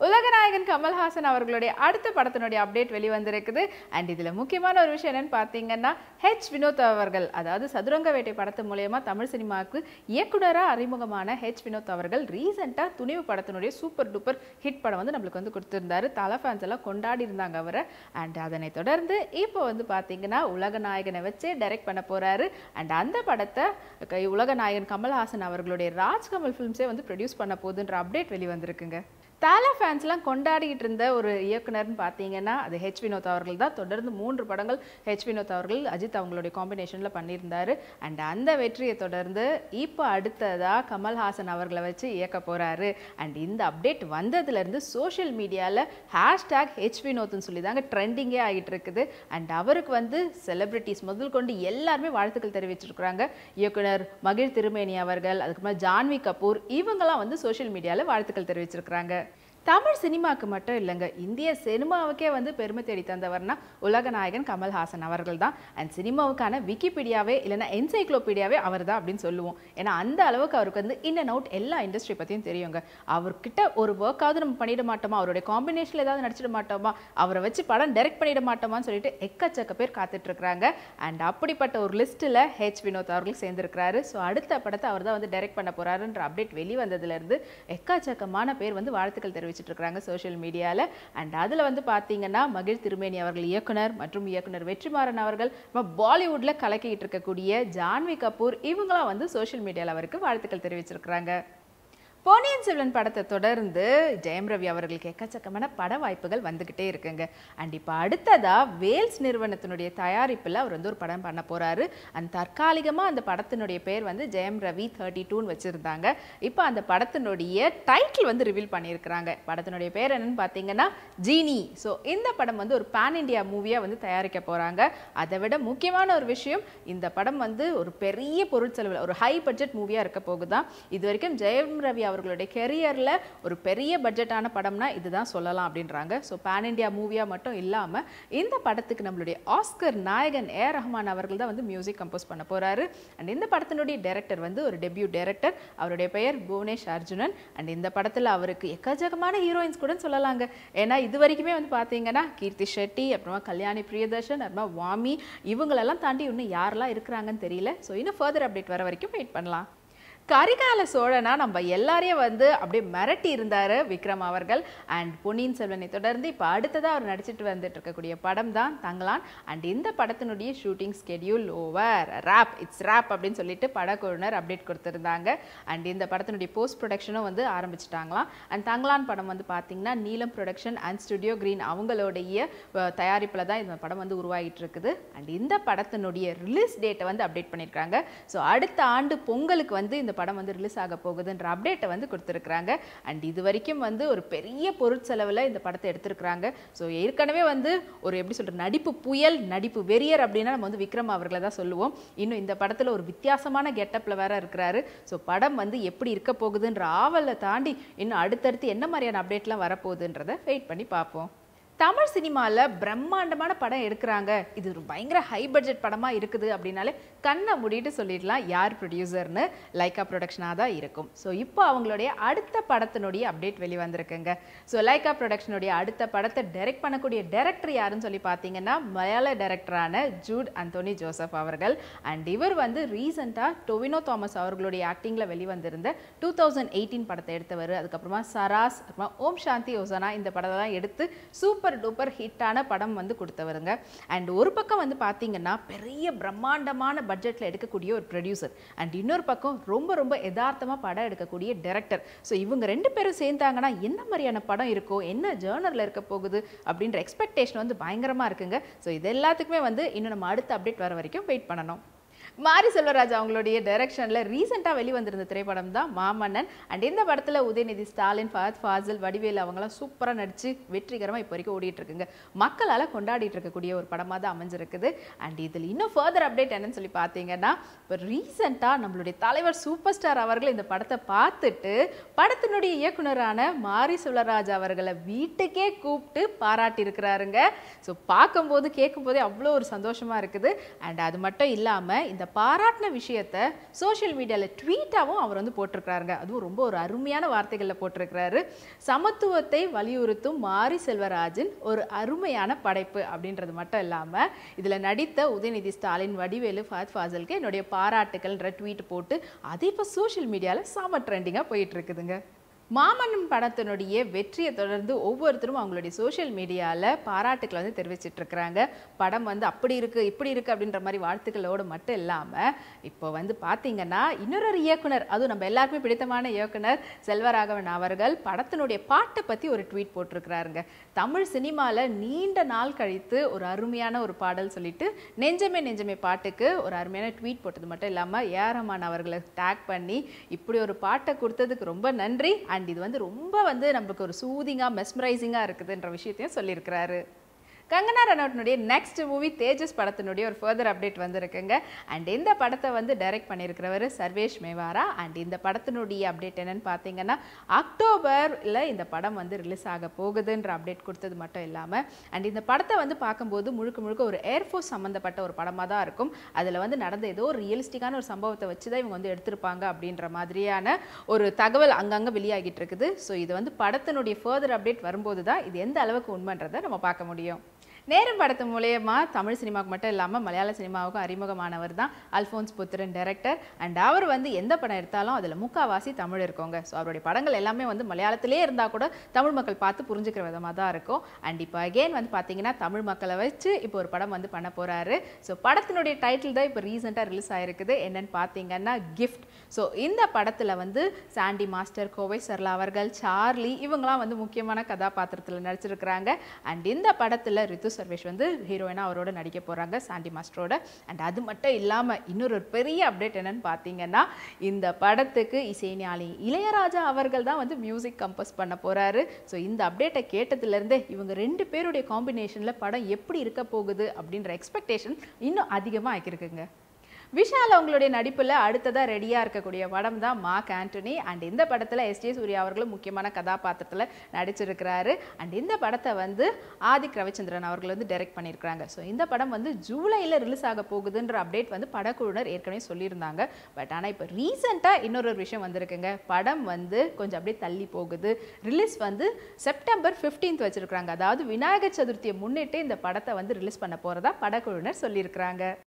உலகநாயகன் கமல்ஹாசன் அவர்களுடைய அடுத்த படத்தினுடைய அப்டேட் வெளிவந்திருக்குது அண்ட் இதுல முக்கியமான ஒரு விஷயம் என்னன்னு பார்த்தீங்கன்னா ஹெச் வினோத் அவர்கள் அதாவது சதுரங்க வேட்டை படத்து மூலயமா தமிழ் சினிமாவுக்கு இயக்குனராக அறிமுகமான ஹெச் வினோத் அவர்கள் ரீசெண்டாக துணிவு படத்தினுடைய சூப்பர் டூப்பர் ஹிட் படம் வந்து நம்மளுக்கு வந்து கொடுத்திருந்தாரு தலை ஃபேன்ஸ் எல்லாம் கொண்டாடி இருந்தாங்க அவரை அண்ட் அதனை தொடர்ந்து இப்போ வந்து பார்த்தீங்கன்னா உலகநாயகனை வச்சே டைரக்ட் பண்ண போறாரு அண்ட் அந்த படத்தை க- உலகநாயகன் கமல்ஹாசன் அவர்களுடைய ராஜ்கமல் ஃபிலிம்ஸே வந்து ப்ரொடியூஸ் பண்ண போகுதுன்ற அப்டேட் வெளிவந்திருக்குங்க தாலா ஃபேன்ஸ்லாம் கொண்டாடிட்டு இருந்த ஒரு இயக்குனர்னு பார்த்தீங்கன்னா அது ஹெச் வினோத் அவர்கள் தான் தொடர்ந்து மூன்று படங்கள் ஹெச் வினோத் அவர்கள் அஜித் அவங்களுடைய காம்பினேஷனில் பண்ணியிருந்தாரு அண்ட் அந்த வெற்றியை தொடர்ந்து இப்போ அடுத்ததாக கமல்ஹாசன் அவர்களை வச்சு இயக்க போகிறாரு அண்ட் இந்த அப்டேட் வந்ததுலேருந்து சோஷியல் மீடியாவில் ஹேஷ்டேக் ஹெச் வினோத்னு சொல்லி தாங்க ட்ரெண்டிங்கே ஆகிட்டு இருக்குது அண்ட் அவருக்கு வந்து செலிபிரிட்டிஸ் முதல் கொண்டு எல்லாருமே வாழ்த்துக்கள் தெரிவிச்சிருக்கிறாங்க இயக்குனர் மகிழ் திருமேனி அவர்கள் அதுக்கப்புறமா ஜான்வி கபூர் இவங்கெல்லாம் வந்து சோஷியல் மீடியாவில் வாழ்த்துக்கள் தெரிவிச்சிருக்கிறாங்க தமிழ் சினிமாவுக்கு மட்டும் இல்லைங்க இந்திய சினிமாவுக்கே வந்து பெருமை தேடி தந்தவர்னா உலகநாயகன் கமல்ஹாசன் அவர்கள் தான் அண்ட் சினிமாவுக்கான விக்கிபீடியாவே இல்லைன்னா என்சைக்ளோபீடியாவே அவர் தான் அப்படின்னு சொல்லுவோம் ஏன்னா அந்த அளவுக்கு அவருக்கு வந்து இன் அண்ட் அவுட் எல்லா இண்டஸ்ட்ரி பற்றியும் தெரியுங்க அவர்கிட்ட ஒரு ஒர்க்காவது நம்ம பண்ணிட மாட்டோமா அவருடைய காம்பினேஷனில் ஏதாவது நடிச்சிட மாட்டோமா அவரை வச்சு படம் டைரக்ட் பண்ணிட மாட்டோமான்னு சொல்லிட்டு எக்கச்சக்க பேர் காத்துட்டு இருக்காங்க அண்ட் அப்படிப்பட்ட ஒரு லிஸ்ட்டில் ஹெச் வினோத் அவர்கள் சேர்ந்திருக்கிறாரு ஸோ அடுத்த படத்தை அவர் தான் வந்து டைரக்ட் பண்ண போறாருன்ற அப்டேட் வெளிவந்ததுலேருந்து எக்கச்சக்கமான பேர் வந்து வாழ்த்துக்கள் தெரிவிச்சிட்டு இருக்காங்க சோஷியல் மீடியாவில் அண்ட் அதில் வந்து பார்த்தீங்கன்னா மகிழ் திருமேனி அவர்கள் இயக்குனர் மற்றும் இயக்குனர் வெற்றிமாறன் அவர்கள் அப்புறம் பாலிவுட்ல கலக்கிட்டு இருக்கக்கூடிய ஜான்வி கபூர் இவங்களாம் வந்து சோஷியல் மீடியாவில் அவருக்கு வாழ்த்துக்கள் தெரிவிச்சிருக்கிறாங்க பொன்னியின் செல்வன் படத்தை தொடர்ந்து ஜெயம் ரவி அவர்களுக்கு எக்கச்சக்கமான பட வாய்ப்புகள் வந்துக்கிட்டே இருக்குங்க அண்ட் இப்போ அடுத்ததா வேல்ஸ் நிறுவனத்தினுடைய தயாரிப்பில் அவர் வந்து ஒரு படம் பண்ண போறாரு அண்ட் தற்காலிகமாக அந்த படத்தினுடைய பேர் வந்து ஜெயம் ரவி தேர்ட்டி டூன்னு வச்சுருந்தாங்க இப்போ அந்த படத்தினுடைய டைட்டில் வந்து ரிவீல் பண்ணியிருக்கிறாங்க படத்தினுடைய பேர் என்னன்னு பார்த்தீங்கன்னா ஜீனி ஸோ இந்த படம் வந்து ஒரு பேன் இண்டியா மூவியாக வந்து தயாரிக்க போகிறாங்க அதை விட முக்கியமான ஒரு விஷயம் இந்த படம் வந்து ஒரு பெரிய பொருட்செலவில் ஒரு ஹை பட்ஜெட் மூவியாக இருக்க போகுதான் இது வரைக்கும் ஜெயம் ரவி அவர்களுடைய கெரியரில் ஒரு பெரிய பட்ஜெட்டான படம்னா இதுதான் சொல்லலாம் அப்படின்றாங்க ஸோ பேன் இண்டியா மூவியாக மட்டும் இல்லாமல் இந்த படத்துக்கு நம்மளுடைய ஆஸ்கர் நாயகன் ஏ ரஹ்மான் அவர்கள் தான் வந்து மியூசிக் கம்போஸ் பண்ண போகிறாரு அண்ட் இந்த படத்தினுடைய டைரக்டர் வந்து ஒரு டெபியூ டைரக்டர் அவருடைய பெயர் புவனேஷ் அர்ஜுனன் அண்ட் இந்த படத்தில் அவருக்கு எக்கச்சக்கமான ஹீரோயின்ஸ் கூட சொல்லலாங்க ஏன்னா இது வரைக்குமே வந்து பார்த்தீங்கன்னா கீர்த்தி ஷெட்டி அப்புறமா கல்யாணி பிரியதர்ஷன் அப்புறமா வாமி இவங்களெல்லாம் தாண்டி இன்னும் யாரெல்லாம் இருக்கிறாங்கன்னு தெரியல ஸோ இன்னும் ஃபர்தர் அப்டேட் வர வரைக்கும் வெயிட் பண்ணலாம் கரிகால சோழனா நம்ம எல்லாரையும் வந்து அப்படியே மிரட்டி இருந்தாரு விக்ரம் அவர்கள் அண்ட் பொன்னியின் செல்வனை தொடர்ந்து இப்போ அடுத்ததாக அவர் நடிச்சிட்டு வந்துட்டு இருக்கக்கூடிய படம் தான் தங்கலான் அண்ட் இந்த படத்தினுடைய shooting schedule over wrap it's wrap அப்படின்னு சொல்லிட்டு படக்குழுவினர் அப்டேட் கொடுத்துருந்தாங்க அண்ட் இந்த படத்தினுடைய போஸ்ட் ப்ரொடக்ஷனும் வந்து ஆரம்பிச்சிட்டாங்களாம் அண்ட் தங்கலான் படம் வந்து பார்த்தீங்கன்னா நீலம் ப்ரொடக்ஷன் அண்ட் ஸ்டுடியோ கிரீன் அவங்களுடைய தயாரிப்பில் தான் இந்த படம் வந்து உருவாகிட்டு இருக்குது அண்ட் இந்த படத்தினுடைய ரிலீஸ் டேட்டை வந்து அப்டேட் பண்ணியிருக்காங்க ஸோ அடுத்த ஆண்டு பொங்கலுக்கு வந்து இந்த படம் வந்து ரிலீஸ் ஆக போகுதுன்ற அப்டேட்டை வந்து கொடுத்துருக்குறாங்க அண்ட் இது வரைக்கும் வந்து ஒரு பெரிய பொருட்செலவில் இந்த படத்தை எடுத்திருக்கிறாங்க ஸோ ஏற்கனவே வந்து ஒரு எப்படி சொல்ற நடிப்பு புயல் நடிப்பு வெறியர் அப்படின்னா நம்ம வந்து விக்ரம் அவர்களை தான் சொல்லுவோம் இன்னும் இந்த படத்தில் ஒரு வித்தியாசமான கெட்டப்பில் வேற இருக்கிறாரு ஸோ படம் வந்து எப்படி இருக்க போகுதுன்ற ஆவலை தாண்டி இன்னும் அடுத்தடுத்து என்ன மாதிரியான அப்டேட்லாம் வரப்போகுதுன்றதை வெயிட் பண்ணி பார்ப்போம் தமிழ் சினிமாவில் பிரம்மாண்டமான படம் எடுக்கிறாங்க இது ஒரு பயங்கர ஹை பட்ஜெட் படமாக இருக்குது அப்படின்னாலே கண்ணை மூடிட்டு சொல்லிடலாம் யார் ப்ரொடியூசர்னு லைக்கா ப்ரொடக்ஷனாக தான் இருக்கும் ஸோ இப்போ அவங்களுடைய அடுத்த படத்தினுடைய அப்டேட் வெளிவந்திருக்குங்க ஸோ லைக்கா ப்ரொடக்ஷனுடைய அடுத்த படத்தை டைரக்ட் பண்ணக்கூடிய டைரக்டர் யாருன்னு சொல்லி பார்த்தீங்கன்னா மலையாள டைரக்டரான ஜூட் அந்தோனி ஜோசப் அவர்கள் அண்ட் இவர் வந்து ரீசெண்டாக டொவினோ தாமஸ் அவர்களுடைய ஆக்டிங்கில் வெளிவந்திருந்த டூ தௌசண்ட் எயிட்டீன் படத்தை எடுத்தவர் அதுக்கப்புறமா சராஸ் அப்புறமா ஓம் சாந்தி யோசனா இந்த படத்தெல்லாம் எடுத்து சூப்பர் டூப்பர் ஹிட்டான படம் வந்து கொடுத்தவருங்க அண்ட் ஒரு பக்கம் வந்து பார்த்தீங்கன்னா பெரிய பிரம்மாண்டமான பட்ஜெட்டில் எடுக்கக்கூடிய ஒரு ப்ரொடியூசர் அண்ட் இன்னொரு பக்கம் ரொம்ப ரொம்ப யதார்த்தமாக படம் எடுக்கக்கூடிய டைரக்டர் ஸோ இவங்க ரெண்டு பேரும் சேர்ந்தாங்கன்னா என்ன மாதிரியான படம் இருக்கோ என்ன ஜேர்னரில் இருக்க போகுது அப்படின்ற எக்ஸ்பெக்டேஷன் வந்து பயங்கரமாக இருக்குங்க ஸோ இது எல்லாத்துக்குமே வந்து இன்னும் நம்ம அடுத்த அப்டேட் வர வரைக்கும் வெயிட் பண்ணணும் மாரி செல்வராஜ் அவங்களுடைய டைரக்ஷனில் ரீசெண்டாக வெளிவந்திருந்த திரைப்படம் தான் மாமன்னன் அண்ட் இந்த படத்தில் உதயநிதி ஸ்டாலின் ஃபஹத் ஃபாசில் வடிவேல் அவங்களாம் சூப்பராக நடித்து வெற்றிகரமாக இப்போ வரைக்கும் ஓடிட்டு இருக்குங்க மக்களால் கொண்டாடிட்டு இருக்கக்கூடிய ஒரு படமாக தான் அமைஞ்சிருக்குது அண்ட் இதில் இன்னும் ஃபர்தர் அப்டேட் என்னன்னு சொல்லி பார்த்தீங்கன்னா இப்போ ரீசெண்டாக நம்மளுடைய தலைவர் சூப்பர் ஸ்டார் அவர்கள் இந்த படத்தை பார்த்துட்டு படத்தினுடைய இயக்குனரான மாரி செல்வராஜ் அவர்களை வீட்டுக்கே கூப்பிட்டு பாராட்டி இருக்கிறாருங்க ஸோ பார்க்கும்போது கேட்கும்போதே அவ்வளோ ஒரு சந்தோஷமாக இருக்குது அண்ட் அது மட்டும் இல்லாமல் இந்த அந்த பாராட்டின விஷயத்த சோஷியல் மீடியாவில் ட்வீட்டாகவும் அவர் வந்து போட்டிருக்கிறாருங்க அதுவும் ரொம்ப ஒரு அருமையான வார்த்தைகளில் போட்டிருக்கிறாரு சமத்துவத்தை வலியுறுத்தும் மாரி செல்வராஜன் ஒரு அருமையான படைப்பு அப்படின்றது மட்டும் இல்லாமல் இதில் நடித்த உதயநிதி ஸ்டாலின் வடிவேலு ஃபாத் ஃபாசலுக்கு என்னுடைய பாராட்டுகள்ன்ற ட்வீட் போட்டு அது இப்போ சோஷியல் மீடியாவில் சாம ட்ரெண்டிங்காக போயிட்டு இருக்குதுங்க மாமன்னன் படத்தினுடைய வெற்றியை தொடர்ந்து ஒவ்வொருத்தரும் அவங்களுடைய சோஷியல் மீடியாவில் பாராட்டுக்களை வந்து தெரிவிச்சிட்டு இருக்கிறாங்க படம் வந்து அப்படி இருக்கு இப்படி இருக்கு அப்படின்ற மாதிரி வாழ்த்துக்களோடு மட்டும் இல்லாமல் இப்போ வந்து பார்த்தீங்கன்னா இன்னொரு ஒரு இயக்குனர் அதுவும் நம்ம எல்லாருக்குமே பிடித்தமான இயக்குனர் செல்வராகவன் அவர்கள் படத்தினுடைய பாட்டை பற்றி ஒரு ட்வீட் போட்டிருக்கிறாருங்க தமிழ் சினிமாவில் நீண்ட நாள் கழித்து ஒரு அருமையான ஒரு பாடல் சொல்லிட்டு நெஞ்சமே நெஞ்சமே பாட்டுக்கு ஒரு அருமையான ட்வீட் போட்டது மட்டும் இல்லாமல் ஏஆர்ரஹ்மான் அவர்களை டேக் பண்ணி இப்படி ஒரு பாட்டை கொடுத்ததுக்கு ரொம்ப நன்றி அண்ட் இது வந்து ரொம்ப வந்து நம்மளுக்கு ஒரு சூதிங்காக மெஸ்மரைசிங்காக இருக்குதுன்ற விஷயத்தையும் சொல்லியிருக்கிறாரு கங்கனா ரனௌட்னுடைய நெக்ஸ்ட் மூவி தேஜஸ் படத்தினுடைய ஒரு ஃபர்தர் அப்டேட் வந்திருக்குங்க அண்ட் இந்த படத்தை வந்து டைரக்ட் பண்ணியிருக்கிறவர் சர்வேஷ் மேவாரா அண்ட் இந்த படத்தினுடைய அப்டேட் என்னன்னு பார்த்தீங்கன்னா அக்டோபரில் இந்த படம் வந்து ரிலீஸ் ஆக போகுதுன்ற அப்டேட் கொடுத்தது மட்டும் இல்லாமல் அண்ட் இந்த படத்தை வந்து பார்க்கும்போது முழுக்க முழுக்க ஒரு ஏர்ஃபோர்ஸ் சம்மந்தப்பட்ட ஒரு படமாக தான் இருக்கும் அதில் வந்து நடந்த ஏதோ ஒரு ரியலிஸ்டிக்கான ஒரு சம்பவத்தை வச்சு தான் இவங்க வந்து எடுத்திருப்பாங்க அப்படின்ற மாதிரியான ஒரு தகவல் அங்கங்கே வெளியாகிட்டு இருக்குது ஸோ இது வந்து படத்தினுடைய ஃபர்தர் அப்டேட் வரும்போது தான் இது எந்த அளவுக்கு உண்மைன்றதை நம்ம பார்க்க முடியும் நேரம் படத்து மூலயமா தமிழ் சினிமாவுக்கு மட்டும் இல்லாமல் மலையாள சினிமாவுக்கும் அறிமுகமானவர் தான் அல்ஃபோன்ஸ் புத்திரன் டைரக்டர் அண்ட் அவர் வந்து எந்த படம் எடுத்தாலும் அதில் முக்காவாசி தமிழ் இருக்கோங்க ஸோ அவருடைய படங்கள் எல்லாமே வந்து மலையாளத்திலே இருந்தால் கூட தமிழ் மக்கள் பார்த்து புரிஞ்சுக்கிற விதமாக தான் இருக்கும் அண்ட் இப்போ அகெயின் வந்து பார்த்தீங்கன்னா தமிழ் மக்களை வச்சு இப்போ ஒரு படம் வந்து பண்ண போகிறாரு ஸோ படத்தினுடைய டைட்டில் தான் இப்போ ரீசெண்டாக ரிலீஸ் ஆயிருக்குது என்னன்னு பார்த்தீங்கன்னா கிஃப்ட் ஸோ இந்த படத்தில் வந்து சாண்டி மாஸ்டர் கோவை சர்லா அவர்கள் சார்லி இவங்களாம் வந்து முக்கியமான கதாபாத்திரத்தில் நடிச்சிருக்கிறாங்க அண்ட் இந்த படத்தில் ரித்து சர்வேஷ் வந்து ஹீரோயினாக அவரோட நடிக்க போகிறாங்க சாண்டி மாஸ்டரோட அண்ட் அது மட்டும் இல்லாமல் இன்னொரு ஒரு பெரிய அப்டேட் என்னன்னு பார்த்தீங்கன்னா இந்த படத்துக்கு இசைஞானி இளையராஜா அவர்கள் தான் வந்து மியூசிக் கம்போஸ் பண்ண போகிறாரு ஸோ இந்த அப்டேட்டை கேட்டதுலேருந்தே இவங்க ரெண்டு பேருடைய காம்பினேஷனில் படம் எப்படி இருக்க போகுது அப்படின்ற எக்ஸ்பெக்டேஷன் இன்னும் அதிகமாக ஆக்கியிருக்குங்க விஷால் அவங்களுடைய நடிப்பில் அடுத்ததாக ரெடியாக இருக்கக்கூடிய படம் தான் மார்க் ஆண்டனி அண்ட் இந்த படத்தில் எஸ் ஜே சூர்யா அவர்களும் முக்கியமான கதாபாத்திரத்தில் நடிச்சிருக்கிறாரு அண்ட் இந்த படத்தை வந்து ஆதிக் ரவிச்சந்திரன் அவர்கள் வந்து டைரக்ட் பண்ணியிருக்கிறாங்க ஸோ இந்த படம் வந்து ஜூலையில் ரிலீஸ் ஆக போகுதுன்ற அப்டேட் வந்து படக்குழுவினர் ஏற்கனவே சொல்லியிருந்தாங்க பட் ஆனால் இப்போ ரீசெண்டாக இன்னொரு ஒரு விஷயம் வந்திருக்குங்க படம் வந்து கொஞ்சம் அப்படியே தள்ளி போகுது ரிலீஸ் வந்து செப்டம்பர் 15th வச்சிருக்காங்க அதாவது விநாயகர் சதுர்த்தியை முன்னிட்டு இந்த படத்தை வந்து ரிலீஸ் பண்ண போகிறதா படக்குழுவினர் சொல்லியிருக்கிறாங்க